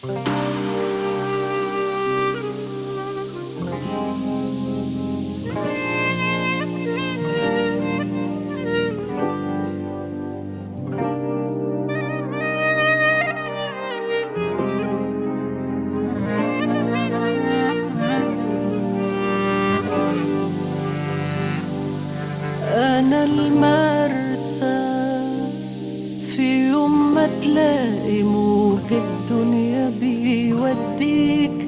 أنا المرسى في يوم ما تلاقي موج الدنيا بيوديك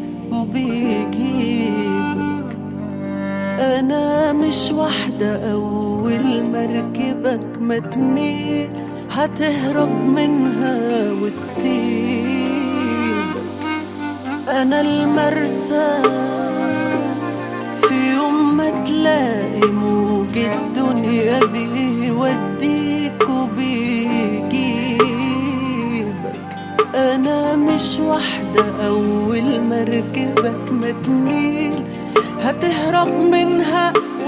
وبيجيبك أنا مش واحدة أول مركبك ما تميل هتهرب منها وتسيبك أنا المرسى في يوم ما تلاقي موج الدنيا بيوديك وبيجيبك أنا مش واحدة أول مركبك ما تميل هتهرب منها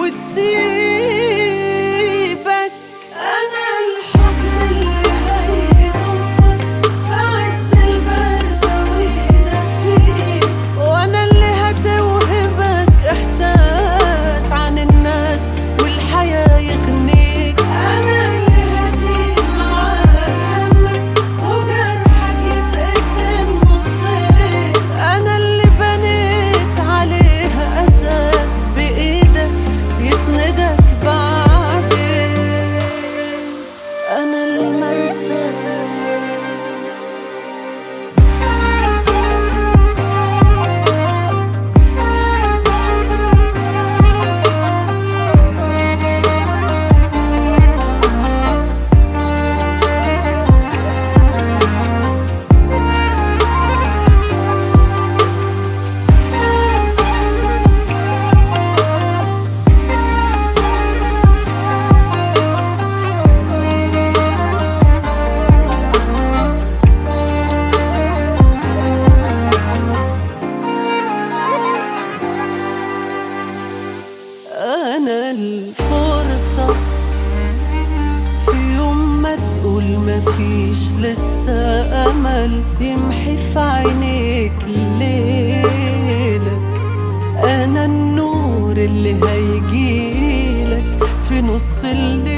وتسيبك أنا الحضن اللي هيضمك في عز البرد ويدفيك وأنا اللي هتوهبك إحساس عن الناس والحياة يغنيك أنا اللي هشيل معاك همك وجرحك يتقسم نصين أنا اللي بنيت عليها أساس بإيدك يسندك بعدين أنا المرسى أنا الفرصة في يوم ما تقول مفيش لسه أمل يمحي في عينيك ليلك أنا النور اللي هيجيلك في نص الليل